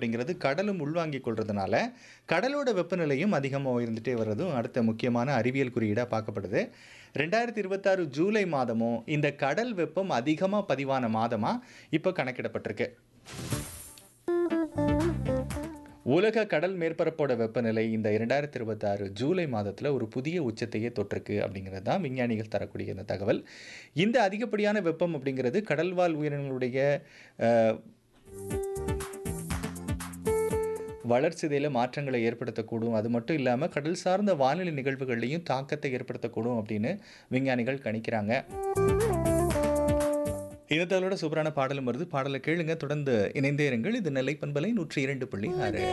அப்படிங்கிறது கடலும் உள்வாங்கிக் கொள்றதுனால கடலோட வெப்பநிலையும் அதிகமாக உயர்ந்துட்டே வர்றதும் அடுத்த முக்கியமான அறிவியல் குறியீடாக பார்க்கப்படுது ரெண்டாயிரத்தி இருபத்தாறு ஜூலை மாதமும் இந்த கடல் வெப்பம் அதிகமாக பதிவான மாதமாக இப்போ கணக்கிடப்பட்டிருக்கு உலக கடல் மேற்பரப்போட வெப்பநிலை இந்த இரண்டாயிரத்தி இருபத்தாறு ஜூலை மாதத்தில் ஒரு புதிய உச்சத்தையே தொட்டிருக்கு அப்படிங்கிறது தான் விஞ்ஞானிகள் தரக்கூடிய இந்த தகவல் இந்த அதிகப்படியான வெப்பம் அப்படிங்கிறது கடல்வாழ் உயிரினங்களுடைய அஹ், வளர்சிதையில் மாற்றங்களை ஏற்படுத்தக்கூடும் அது மட்டும் இல்லாமல் கடல் சார்ந்த வானிலை நிகழ்வுகள்லையும் தாக்கத்தை ஏற்படுத்தக்கூடும் அப்படின்னு விஞ்ஞானிகள் கணிக்கிறாங்க இனத்தோட சூப்பரான பாடலும் வருது பாடலை கேளுங்க தொடர்ந்து இணைந்தே இருங்கள் இது நெல்லை பண்பலை நூற்றி இரண்டு புள்ளி ஆறு